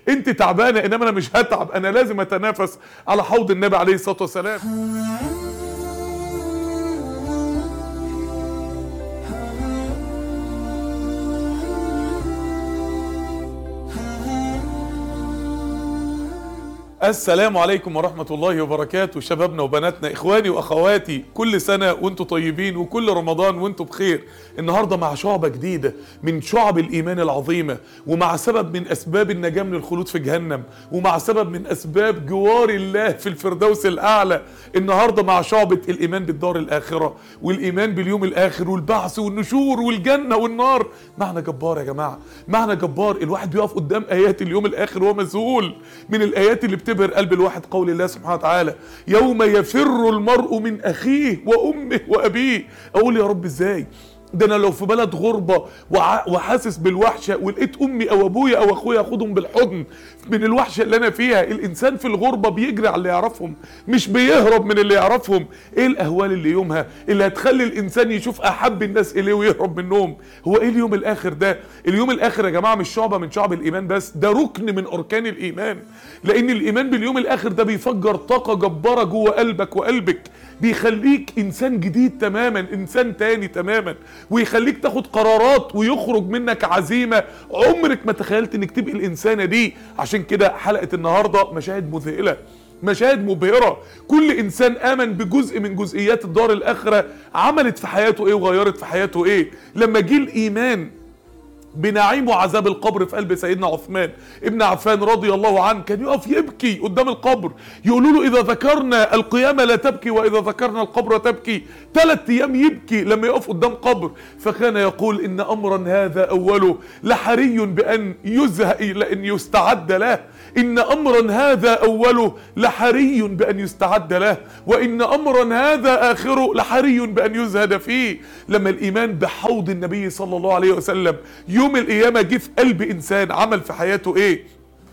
انت تعبانه انما انا مش هتعب انا لازم اتنافس على حوض النبي عليه الصلاه والسلام السلام عليكم ورحمة الله وبركاته شبابنا وبناتنا إخواني وأخواتي كل سنة وانتم طيبين وكل رمضان وانتم بخير النهاردة مع شعبة جديدة من شعب الإيمان العظيمة ومع سبب من أسباب النجاة من الخلود في جهنم ومع سبب من أسباب جوار الله في الفردوس الأعلى النهاردة مع شعبة الإيمان بالدار الآخرة والإيمان باليوم الآخر والبعث والنشور والجنة والنار معنى جبار يا جماعة معنى جبار الواحد بيقف قدام آيات اليوم الآخر وهو مذهول من الآيات اللي بتبهر قلب الواحد قول الله سبحانه وتعالى يوم يفر المرء من أخيه وأمه وأبيه أقول يا رب إزاي ده انا لو في بلد غربة وع- وحاسس بالوحشة ولقيت امي او ابويا او اخويا اخدهم بالحضن من الوحشة اللي انا فيها الانسان في الغربة بيجري على اللي يعرفهم مش بيهرب من اللي يعرفهم ايه الاهوال اللي يومها اللي هتخلي الانسان يشوف احب الناس اليه ويهرب منهم هو ايه اليوم الاخر ده اليوم الاخر يا جماعة مش شعبة من شعب الايمان بس ده ركن من اركان الايمان لان الايمان باليوم الاخر ده بيفجر طاقة جبارة جوه قلبك وقلبك بيخليك انسان جديد تماما انسان تاني تماما ويخليك تاخد قرارات ويخرج منك عزيمة عمرك ما تخيلت انك تبقي الانسانة دي عشان كده حلقة النهاردة مشاهد مذهلة مشاهد مبهرة كل انسان امن بجزء من جزئيات الدار الاخرة عملت في حياته ايه وغيرت في حياته ايه لما جه الايمان بنعيم وعذاب القبر في قلب سيدنا عثمان ابن عفان رضي الله عنه كان يقف يبكي قدام القبر يقولوا له اذا ذكرنا القيامة لا تبكي واذا ذكرنا القبر تبكي ثلاث ايام يبكي لما يقف قدام قبر فكان يقول ان امرا هذا اوله لحري بان يزهق لان يستعد له ان امرا هذا اوله لحري بان يستعد له وان امرا هذا اخره لحري بان يزهد فيه لما الايمان بحوض النبي صلى الله عليه وسلم يوم القيامه جه في قلب انسان عمل في حياته ايه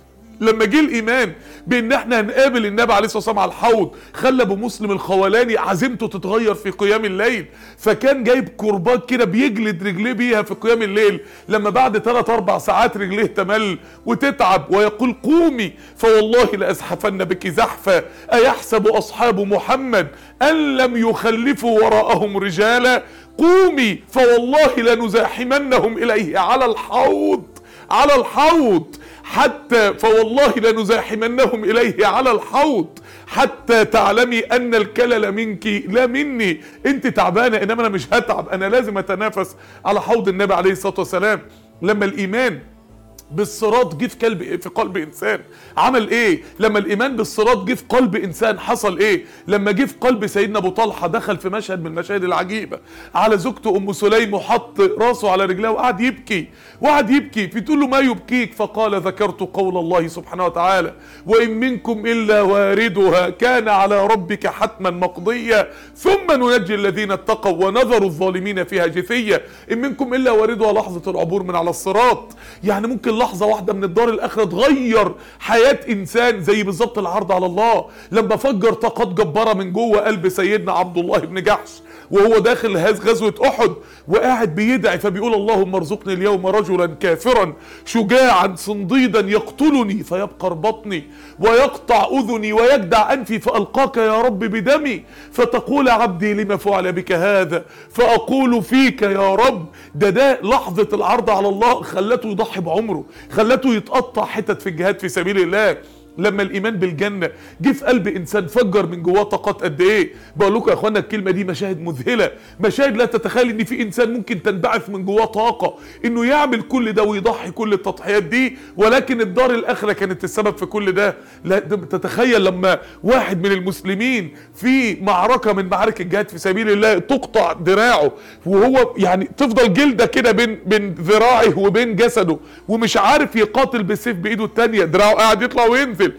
لما جه الايمان بان احنا هنقابل النبي عليه الصلاه والسلام على الحوض خلى ابو مسلم الخولاني عزيمته تتغير في قيام الليل فكان جايب كرباج كده بيجلد رجليه بيها في قيام الليل لما بعد 3 4 ساعات رجليه تمل وتتعب ويقول قومي فوالله لازحفن بك زحفا ايحسب اصحاب محمد ان لم يخلفوا وراءهم رجالا قومي فوالله لنزاحمنهم اليه على الحوض على الحوض حتى فوالله لنزاحمنهم إليه على الحوض حتى تعلمي أن الكلل منك لا مني أنت تعبانة إنما أنا مش هتعب أنا لازم أتنافس على حوض النبي عليه الصلاة والسلام لما الإيمان بالصراط جه في قلب في قلب انسان عمل ايه لما الايمان بالصراط جه في قلب انسان حصل ايه لما جه في قلب سيدنا ابو طلحه دخل في مشهد من المشاهد العجيبه على زوجته ام سليم وحط راسه على رجلها وقعد يبكي وقعد يبكي فتقول له ما يبكيك فقال ذكرت قول الله سبحانه وتعالى وان منكم الا واردها كان على ربك حتما مقضيا ثم ننجي الذين اتقوا ونذر الظالمين فيها جثيه ان منكم الا واردها لحظه العبور من على الصراط يعني ممكن لحظه واحده من الدار الاخره تغير حياه انسان زي بالظبط العرض على الله لما فجر طاقات جباره من جوه قلب سيدنا عبد الله بن جحش وهو داخل هز غزوه احد وقاعد بيدعي فبيقول اللهم ارزقني اليوم رجلا كافرا شجاعا صنديدا يقتلني فيبقر بطني ويقطع اذني ويجدع انفي فالقاك يا رب بدمي فتقول عبدي لما فعل بك هذا فاقول فيك يا رب ده ده لحظه العرض على الله خلته يضحي بعمره خلته يتقطع حتت في الجهاد في سبيل الله لما الايمان بالجنه جه في قلب انسان فجر من جواه طاقات قد ايه بقول لكم يا اخوانا الكلمه دي مشاهد مذهله مشاهد لا تتخيل ان في انسان ممكن تنبعث من جواه طاقه انه يعمل كل ده ويضحي كل التضحيات دي ولكن الدار الاخره كانت السبب في كل ده لا ده تتخيل لما واحد من المسلمين في معركه من معارك الجهاد في سبيل الله تقطع دراعه وهو يعني تفضل جلده كده بين بين ذراعه وبين جسده ومش عارف يقاتل بالسيف بايده التانيه دراعه قاعد يطلع وينزل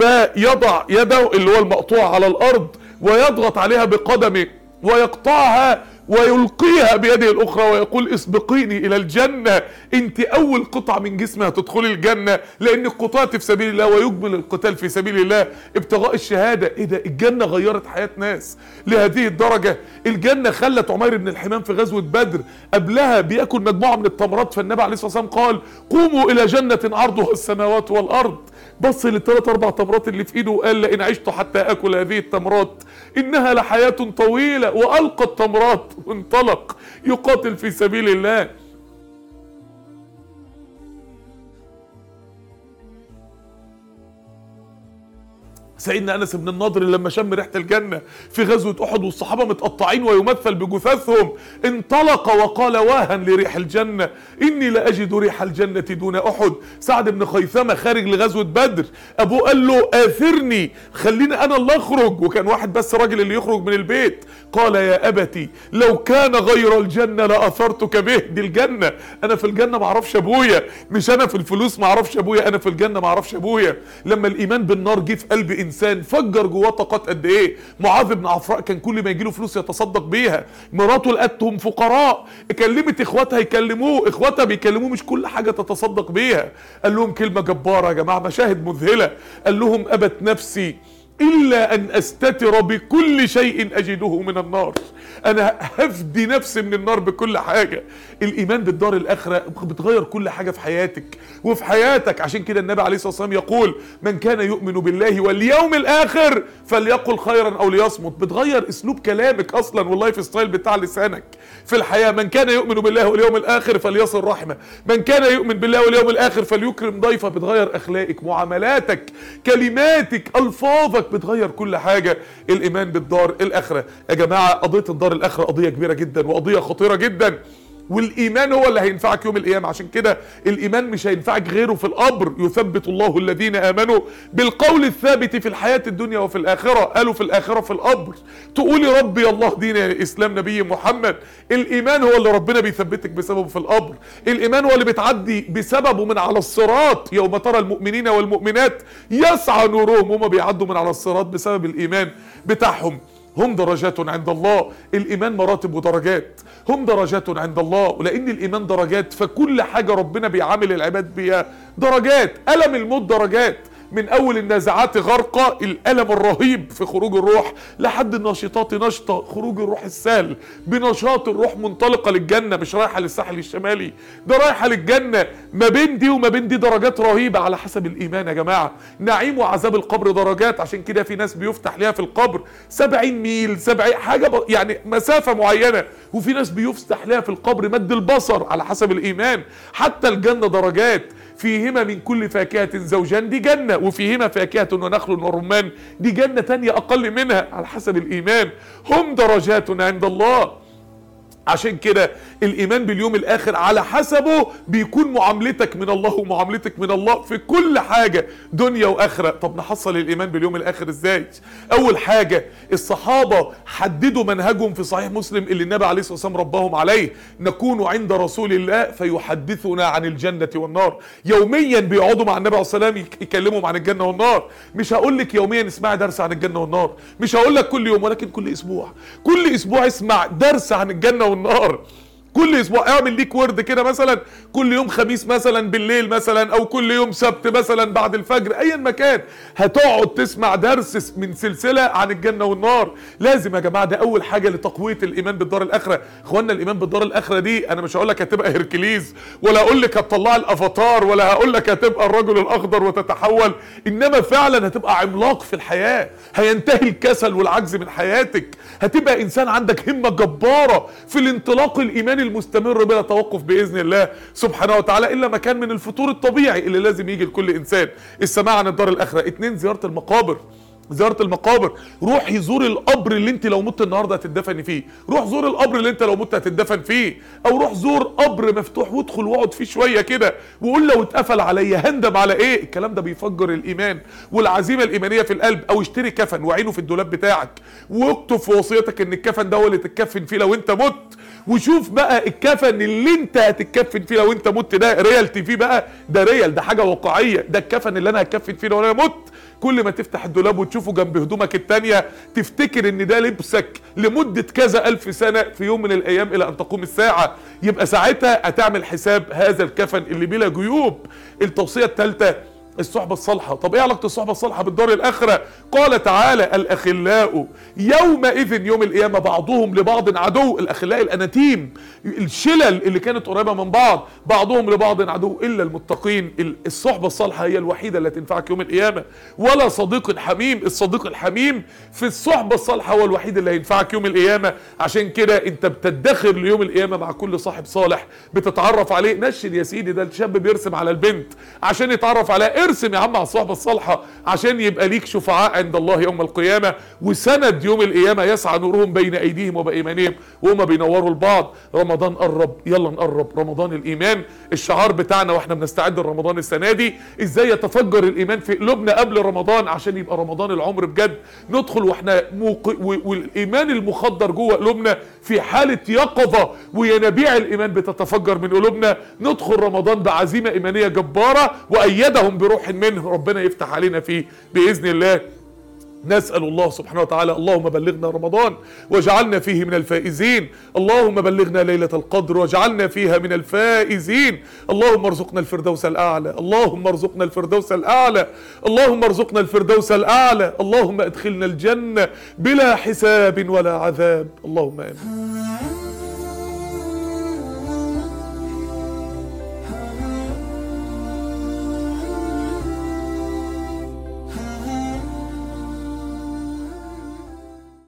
فيضع يده اللي هو المقطوع على الارض ويضغط عليها بقدمه ويقطعها ويلقيها بيده الاخرى ويقول اسبقيني الى الجنه انت اول قطعه من جسمي هتدخلي الجنه لانك قطعت في سبيل الله ويقبل القتال في سبيل الله ابتغاء الشهاده ايه ده الجنه غيرت حياه ناس لهذه الدرجه الجنه خلت عمير بن الحمام في غزوه بدر قبلها بياكل مجموعه من التمرات فالنبي عليه الصلاه والسلام قال قوموا الى جنه عرضها السماوات والارض بص للثلاث اربع تمرات اللي في ايده وقال لئن عشت حتى اكل هذه التمرات انها لحياه طويله والقى التمرات وانطلق يقاتل في سبيل الله سيدنا انس بن النضر لما شم ريحه الجنه في غزوه احد والصحابه متقطعين ويمثل بجثثهم انطلق وقال واها لريح الجنه اني لاجد ريح الجنه دون احد سعد بن خيثمه خارج لغزوه بدر ابوه قال له اثرني خليني انا اللي اخرج وكان واحد بس راجل اللي يخرج من البيت قال يا ابتي لو كان غير الجنه لاثرتك به دي الجنه انا في الجنه ما اعرفش ابويا مش انا في الفلوس ما اعرفش ابويا انا في الجنه ما اعرفش ابويا لما الايمان بالنار جه في قلب انسان فجر جواه طاقات قد ايه معاذ بن عفراء كان كل ما يجيله فلوس يتصدق بيها مراته لقتهم فقراء كلمت اخواتها يكلموه اخواتها بيكلموه مش كل حاجه تتصدق بيها قال لهم كلمه جباره يا جماعه مشاهد مذهله قال لهم ابت نفسي الا ان استتر بكل شيء اجده من النار انا هفدي نفسي من النار بكل حاجه الايمان بالدار الاخره بتغير كل حاجه في حياتك وفي حياتك عشان كده النبي عليه الصلاه والسلام يقول من كان يؤمن بالله واليوم الاخر فليقل خيرا او ليصمت بتغير اسلوب كلامك اصلا واللايف ستايل بتاع لسانك في الحياه من كان يؤمن بالله واليوم الاخر فليصل رحمه من كان يؤمن بالله واليوم الاخر فليكرم ضيفه بتغير اخلاقك معاملاتك كلماتك الفاظك بتغير كل حاجه الايمان بالدار الاخره يا جماعه قضيه الدار الاخره قضيه كبيره جدا وقضيه خطيره جدا والايمان هو اللي هينفعك يوم القيامه عشان كده الايمان مش هينفعك غيره في القبر يثبت الله الذين امنوا بالقول الثابت في الحياه الدنيا وفي الاخره قالوا في الاخره في القبر تقولي ربي الله دين الاسلام نبي محمد الايمان هو اللي ربنا بيثبتك بسببه في القبر الايمان هو اللي بتعدي بسببه من على الصراط يوم ترى المؤمنين والمؤمنات يسعى نورهم هما بيعدوا من على الصراط بسبب الايمان بتاعهم هم درجات عند الله الايمان مراتب ودرجات هم درجات عند الله ولان الايمان درجات فكل حاجه ربنا بيعامل العباد بيها درجات الم الموت درجات من اول النازعات غرقة الالم الرهيب في خروج الروح لحد الناشطات نشطة خروج الروح السهل بنشاط الروح منطلقة للجنة مش رايحة للساحل الشمالي ده رايحة للجنة ما بين دي وما بين دي درجات رهيبة على حسب الايمان يا جماعة نعيم وعذاب القبر درجات عشان كده في ناس بيفتح ليها في القبر 70 ميل 70 حاجة ب... يعني مسافة معينة وفي ناس بيفتح ليها في القبر مد البصر على حسب الايمان حتى الجنة درجات فيهما من كل فاكهة زوجان دي جنة وفيهما فاكهة ونخل ورمان دي جنة تانية أقل منها على حسب الإيمان هم درجات عند الله عشان كده الايمان باليوم الاخر على حسبه بيكون معاملتك من الله ومعاملتك من الله في كل حاجه دنيا واخره طب نحصل الايمان باليوم الاخر ازاي اول حاجه الصحابه حددوا منهجهم في صحيح مسلم اللي النبي عليه الصلاه والسلام رباهم عليه نكون عند رسول الله فيحدثنا عن الجنه والنار يوميا بيقعدوا مع النبي عليه الصلاه والسلام يكلمهم عن الجنه والنار مش هقول لك يوميا اسمعي درس عن الجنه والنار مش هقول لك كل يوم ولكن كل اسبوع كل اسبوع اسمع درس عن الجنه والنار كل اسبوع اعمل ليك ورد كده مثلا كل يوم خميس مثلا بالليل مثلا او كل يوم سبت مثلا بعد الفجر ايا مكان هتقعد تسمع درس من سلسله عن الجنه والنار لازم يا جماعه ده اول حاجه لتقويه الايمان بالدار الاخره اخوانا الايمان بالدار الاخره دي انا مش هقول لك هتبقى هركليز ولا اقول لك هتطلع الافاتار ولا هقول لك هتبقى الرجل الاخضر وتتحول انما فعلا هتبقى عملاق في الحياه هينتهي الكسل والعجز من حياتك هتبقى انسان عندك همه جباره في الانطلاق الايماني المستمر بلا توقف باذن الله سبحانه وتعالى الا ما كان من الفطور الطبيعي اللي لازم يجي لكل انسان السماع عن الدار الاخره اتنين زياره المقابر زيارة المقابر روح يزور القبر اللي انت لو مت النهارده هتدفن فيه روح زور القبر اللي انت لو مت هتدفن فيه او روح زور قبر مفتوح وادخل واقعد فيه شويه كده وقول لو اتقفل عليا هندم على ايه الكلام ده بيفجر الايمان والعزيمه الايمانيه في القلب او اشتري كفن وعينه في الدولاب بتاعك واكتب في وصيتك ان الكفن ده هو اللي تتكفن فيه لو انت مت وشوف بقى الكفن اللي انت هتتكفن فيه لو انت مت ده ريالتي فيه بقى ده ريال ده حاجه واقعيه ده الكفن اللي انا هتكفن فيه لو انا مت كل ما تفتح الدولاب وتشوفه جنب هدومك التانية تفتكر ان ده لبسك لمدة كذا الف سنة في يوم من الايام الى ان تقوم الساعة يبقى ساعتها هتعمل حساب هذا الكفن اللي بلا جيوب التوصية الثالثة الصحبة الصالحة طب ايه علاقة الصحبة الصالحة بالدار الاخرة قال تعالى الاخلاء يومئذ يوم القيامة بعضهم لبعض عدو الاخلاء الاناتيم الشلل اللي كانت قريبة من بعض بعضهم لبعض عدو الا المتقين الصحبة الصالحة هي الوحيدة اللي تنفعك يوم القيامة ولا صديق حميم الصديق الحميم في الصحبة الصالحة هو الوحيد اللي هينفعك يوم القيامة عشان كده انت بتدخر ليوم القيامة مع كل صاحب صالح بتتعرف عليه نشن يا سيدي ده الشاب بيرسم على البنت عشان يتعرف عليها ارسم يا عم على الصحبة الصالحة عشان يبقى ليك شفعاء عند الله يوم القيامة وسند يوم القيامة يسعى نورهم بين ايديهم وبايمانهم وهم بينوروا لبعض رمضان قرب يلا نقرب رمضان الايمان الشعار بتاعنا واحنا بنستعد لرمضان السنة دي ازاي يتفجر الايمان في قلوبنا قبل رمضان عشان يبقى رمضان العمر بجد ندخل واحنا موق... والايمان المخدر جوه قلوبنا في حالة يقظة وينابيع الايمان بتتفجر من قلوبنا ندخل رمضان بعزيمة ايمانية جبارة وايدهم بروح منه ربنا يفتح علينا فيه باذن الله نسأل الله سبحانه وتعالى اللهم بلغنا رمضان واجعلنا فيه من الفائزين اللهم بلغنا ليلة القدر واجعلنا فيها من الفائزين اللهم ارزقنا الفردوس الأعلى اللهم ارزقنا الفردوس الأعلى اللهم ارزقنا الفردوس الأعلى اللهم ادخلنا الجنة بلا حساب ولا عذاب اللهم آمين